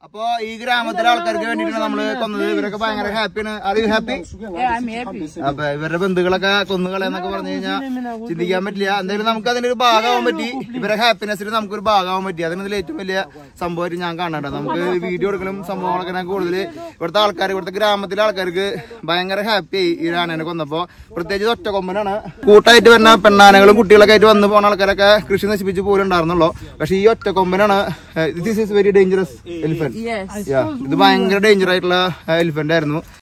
അപ്പൊ ഈ ഗ്രാമത്തിലെ ആൾക്കാർക്ക് വേണ്ടിയിട്ടാണ് നമ്മള് കൊന്നത് ഇവരൊക്കെ ഭയങ്കര ഹാപ്പിയാണ് അത് ഹാപ്പി Yeah, I'm happy. അപ്പൊ ഇവരുടെ ബന്ധുക്കളൊക്കെ കൊന്നുകളെന്നൊക്കെ പറഞ്ഞു കഴിഞ്ഞാൽ ചിന്തിക്കാൻ പറ്റില്ല എന്തായാലും നമുക്ക് അതിന്റെ ഒരു ഭാഗമാവാൻ പറ്റി ഇവരെ ഹാപ്പിനെസ്സിൽ നമുക്കൊരു ഭാഗമാവാൻ പറ്റി അതിന് ഇതിൽ ഏറ്റവും വലിയ സംഭവമായിട്ട് ഞാൻ കാണണ്ട നമുക്ക് വീഡിയോ എടുക്കലും സംഭവങ്ങളൊക്കെ ഞാൻ കൂടുതൽ ഇവിടുത്തെ ആൾക്കാർ ഇവിടുത്തെ ഗ്രാമത്തിലെ ആൾക്കാർക്ക് ഭയങ്കര ഹാപ്പി ആയി ഈ ആനേനെ കൊന്നപ്പോ പ്രത്യേകിച്ച് ഇത് ഒറ്റക്കൊമ്പനാണ് കൂട്ടായിട്ട് വരുന്ന പെണ്ണാനകളും കുട്ടികളൊക്കെ ആയിട്ട് വന്ന് പോകുന്ന ആൾക്കാരൊക്കെ കൃഷി നശിപ്പിച്ച് പോലുണ്ടായിരുന്നുള്ളൂ പക്ഷെ ഈ ഒറ്റക്കൊമ്പനാണ് this is very dangerous elephant Yes. ഇത് ഭയങ്കര ഡേഞ്ചർ ആയിട്ടുള്ള എലിഫന്റ് ആയിരുന്നു